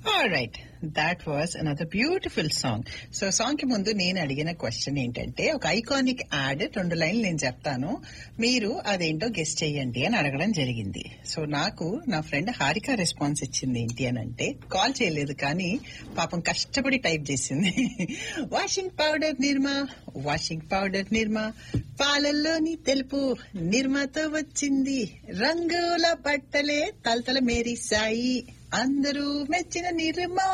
right that was another beautiful song so song కి ముందు నేను అడిగిన క్వశ్చన్ ఏంటంటే ఒక ఐకానిక్ యాడ్ రెండు లైన్లు నేను చెప్తాను మీరు అదేంటో గెస్ట్ చేయండి అని అడగడం జరిగింది సో నాకు నా ఫ్రెండ్ హారిక రెస్పాన్స్ ఇచ్చింది ఏంటి అని అంటే కాల్ చేయలేదు కానీ పాపం కష్టపడి టైప్ చేసింది washing powder Nirma washing powder Nirma పాలల్లోని తెలుపు నిర్మాతో వచ్చింది రంగుల బట్టలే తలతల మేరీ సాయి అందరూ మెచ్చిన నిర్మా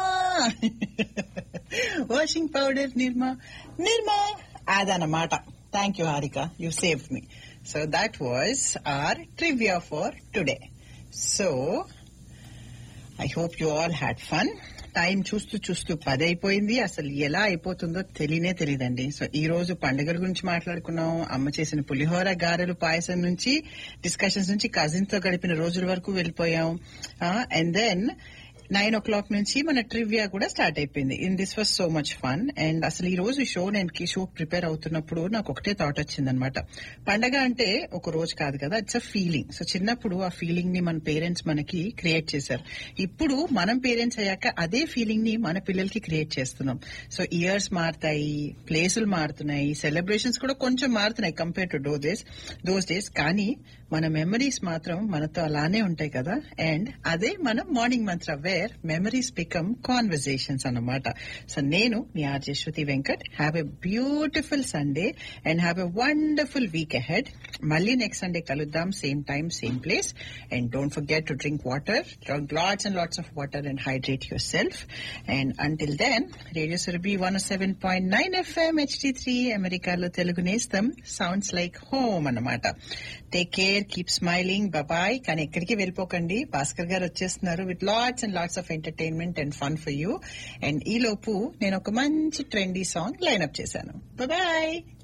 వాషింగ్ పౌడర్ నిర్మా నిర్మా అదనమాట thank you Harika you save me so that was our trivia for today so I hope you all had fun time చూస్తూ చూస్తూ పది అయిపోయింది అసలు ఎలా అయిపోతుందో తెలియనే తెలియదండి సో ఈ రోజు పండుగల గురించి మాట్లాడుకున్నాం అమ్మ చేసిన పులిహోర గారెలు పాయసం నుంచి డిస్కషన్స్ నుంచి కజిన్ తో గడిపిన రోజుల వరకు వెళ్ళిపోయాం and then nine o'clock నుంచి మన ట్రివియా కూడా స్టార్ట్ అయిపోయింది in this was so much fun and అసలు ఈ రోజు షో నేను షో ప్రిపేర్ అవుతున్నప్పుడు నాకు ఒకటే థాట్ వచ్చింది అనమాట పండగ అంటే ఒక రోజు కాదు కదా ఇట్స్ అ ఫీలింగ్ సో చిన్నప్పుడు ఆ ఫీలింగ్ ని మన పేరెంట్స్ మనకి క్రియేట్ చేశారు ఇప్పుడు మనం పేరెంట్స్ అయ్యాక అదే ఫీలింగ్ ని మన పిల్లలకి క్రియేట్ చేస్తున్నాం సో ఇయర్స్ మారుతాయి ప్లేసులు మారుతున్నాయి సెలబ్రేషన్స్ కూడా కొంచెం మారుతున్నాయి compare to those days those days కానీ మన మెమరీస్ మాత్రం మనతో అలానే ఉంటాయి కదా అండ్ అదే మనం morning mantra where memories become conversations అన్నమాట సో నేను మీ RJ Shruti Venkat have a beautiful Sunday and have a wonderful week ahead మళ్ళీ నెక్స్ట్ సండే కలుద్దాం same time same place and don't forget to drink water lots and lots of water and hydrate yourself and until then radio Surabhi one seven point nine FM HD three అమెరికాలో తెలుగు నేస్తం sounds like home అన్నమాట take care keep smiling boy కానీ ఎక్కడికి వెళ్ళిపోకండి భాస్కర్ గారు వచ్చేస్తున్నారు with lots and lots of entertainment and fun for you and ఈ లోపు నేను ఒక మంచి ట్రెండీ సాంగ్ లైన్ అప్ చేశాను బాయ్